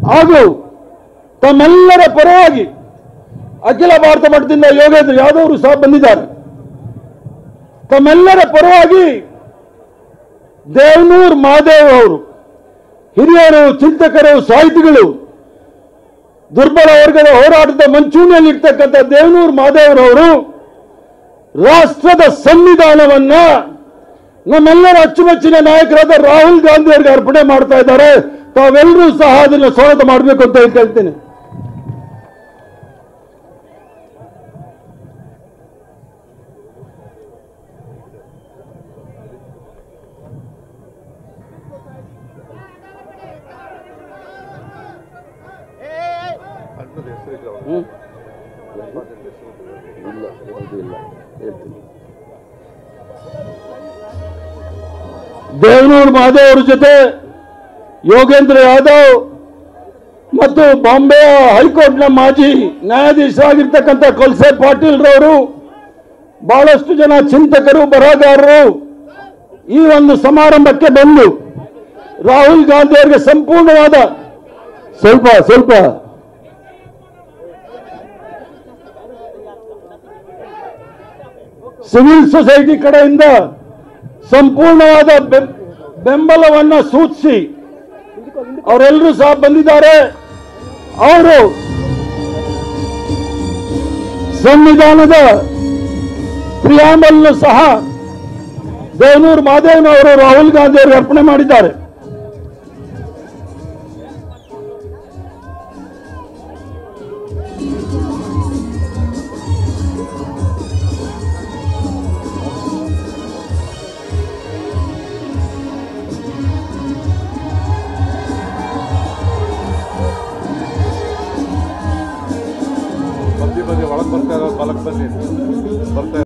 ಹಾಗೂ ತಮ್ಮೆಲ್ಲರ ಪರವಾಗಿ ಅಖಿಲ ಭಾರತ ಮಟ್ಟದಿಂದ ಯೋಗೇಂದ್ರ ಯಾದವ್ ಅವರು ಸಹ ಬಂದಿದ್ದಾರೆ ತಮ್ಮೆಲ್ಲರ ಪರವಾಗಿ ದೇವನೂರ್ ಮಹಾದೇವ್ ಅವರು ಹಿರಿಯರು ಚಿಂತಕರು ಸಾಹಿತಿಗಳು ದುರ್ಬಲ ವರ್ಗದ ಹೋರಾಟದ ಮಂಚೂಣಿಯಲ್ಲಿ ಇರ್ತಕ್ಕಂಥ ದೇವನೂರ್ ಮಹಾದೇವರವರು ರಾಷ್ಟ್ರದ ಸಂವಿಧಾನವನ್ನ ನಮ್ಮೆಲ್ಲರ ಅಚ್ಚುಮೆಚ್ಚಿನ ನಾಯಕರಾದ ರಾಹುಲ್ ಗಾಂಧಿ ಅವರಿಗೆ ಅರ್ಪಣೆ ಮಾಡ್ತಾ ಇದ್ದಾರೆ ತಾವೆಲ್ಲರೂ ಸಹ ಅದನ್ನು ಸ್ವಾಗತ ಮಾಡಬೇಕು ಅಂತ ಹೇಳ್ತೇನೆ ಅಣ್ಣದ ಹೆಸರಿಲ್ಲ ಅವ್ನು. ಹ್ಮ್. ಇಲ್ಲ ಇದು ಇಲ್ಲ ಹೇಳ್ತೀನಿ ದೇವನೂರ್ ಮಹಾದೇವ್ ಅವ್ರ ಜೊತೆ ಯೋಗೇಂದ್ರ ಯಾದವ್ ಮತ್ತು ಬಾಂಬೆ ಹೈಕೋರ್ಟ್ನ ಮಾಜಿ ನ್ಯಾಯಾಧೀಶರಾಗಿರ್ತಕ್ಕಂಥ ಕೊಲ್ಸೆ ಪಾಟೀಲ್ ರವರು ಬಹಳಷ್ಟು ಜನ ಚಿಂತಕರು ಬರಹಗಾರರು ಈ ಒಂದು ಸಮಾರಂಭಕ್ಕೆ ಬಂದು ರಾಹುಲ್ ಗಾಂಧಿ ಅವರಿಗೆ ಸಂಪೂರ್ಣವಾದ ಸ್ವಲ್ಪ ಸ್ವಲ್ಪ ಸಿವಿಲ್ ಸೊಸೈಟಿ ಕಡೆಯಿಂದ ಸಂಪೂರ್ಣವಾದ ಬೆಂ- ಬೆಂಬಲವನ್ನ ಸೂಚಿಸಿ ಅವರೆಲ್ಲರೂ ಸಹ ಬಂದಿದ್ದಾರೆ ಅವರು ಸಂವಿಧಾನದ ಪ್ರಿಯಾಂಬಲ್ನು ಸಹ ದೇವನೂರು ಮಾದೇವನವರು ರಾಹುಲ್ ಗಾಂಧಿ ಅವರಿಗೆ ಅರ್ಪಣೆ ಮಾಡಿದ್ದಾರೆ ಮಧ್ಯೆ ಮಧ್ಯೆ ಒಳಗೆ ಬರ್ತಾ ಇರೋ ಬಲಕ್ಕೆ ಬನ್ನಿ ಬರ್ತಾ